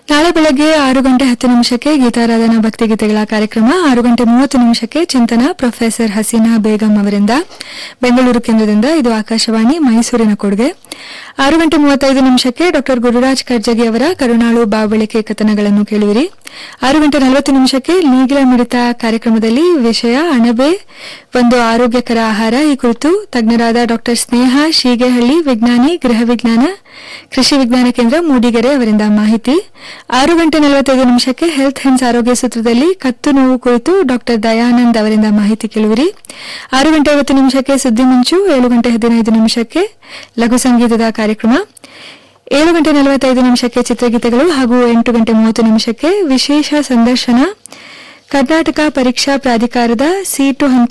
ನಾಳೆ ಬೆಳಗ್ಗೆ ಆರು ಗಂಟೆ ಹತ್ತು ನಿಮಿಷಕ್ಕೆ ಗೀತಾರಾಧನಾ ಭಕ್ತಿಗೀತೆಗಳ ಕಾರ್ಯಕ್ರಮ ಆರು ಗಂಟೆ ಮೂವತ್ತು ನಿಮಿಷಕ್ಕೆ ಚಿಂತನ ಪ್ರೊಫೆಸರ್ ಹಸೀನಾ ಬೇಗಂ ಅವರಿಂದ ಬೆಂಗಳೂರು ಕೇಂದ್ರದಿಂದ ಇದು ಆಕಾಶವಾಣಿ ಮೈಸೂರಿನ ಕೊಡುಗೆ ಆರು ಗಂಟೆ ಮೂವತ್ತೈದು ನಿಮಿಷಕ್ಕೆ ಡಾಕ್ಟರ್ ಗುರುರಾಜ್ ಕರ್ಜಗಿ ಅವರ ಕರುಣಾಳು ಬಾಬಳಿಕೆ ಕಥನಗಳನ್ನು ಕೇಳುವಿರಿ ಆರು ಗಂಟೆ ನಲವತ್ತು ನಿಮಿಷಕ್ಕೆ ನೇಗಿಲ ಮಿಡಿತ ಕಾರ್ಯಕ್ರಮದಲ್ಲಿ ವಿಷಯ ಅಣಬೆ ಒಂದು ಆರೋಗ್ಯಕರ ಆಹಾರ ಈ ಕುರಿತು ತಜ್ಞರಾದ ಡಾಕ್ಟರ್ ಸ್ನೇಹ ಶೀಗೆಹಳ್ಳಿ ವಿಜ್ಞಾನಿ ಗೃಹ ವಿಜ್ಞಾನ ಕೃಷಿ ವಿಜ್ಞಾನ ಕೇಂದ್ರ ಮೂಡಿಗೆರೆ ಅವರಿಂದ ಮಾಹಿತಿ ಆರು ಗಂಟೆ ನಲವತ್ತೈದು ನಿಮಿಷಕ್ಕೆ ಹೆಲ್ತ್ ಹೆನ್ಸ್ ಆರೋಗ್ಯ ಸೂತ್ರದಲ್ಲಿ ಕತ್ತು ನೋವು ಕುರಿತು ಡಾಕ್ಟರ್ ದಯಾನಂದ್ ಅವರಿಂದ ಮಾಹಿತಿ ಕೇಳುವಿರಿ ಆರು ಗಂಟೆ ಐವತ್ತು ನಿಮಿಷಕ್ಕೆ ಸುದ್ದಿ ಮುಂಚು ಏಳು ಗಂಟೆ ಹದಿನೈದು ನಿಮಿಷಕ್ಕೆ ಲಘು ಸಂಗೀತದ ಕಾರ್ಯಕ್ರಮ ಏಳು ಗಂಟೆ ನಲವತ್ತೈದು ನಿಮಿಷಕ್ಕೆ ಚಿತ್ರಗೀತೆಗಳು ಹಾಗೂ ಎಂಟು ಗಂಟೆ ಮೂವತ್ತು ನಿಮಿಷಕ್ಕೆ ವಿಶೇಷ ಸಂದರ್ಶನ ಕರ್ನಾಟಕ ಪರೀಕ್ಷಾ ಪ್ರಾಧಿಕಾರದ ಸೀಟು ಹಂಚ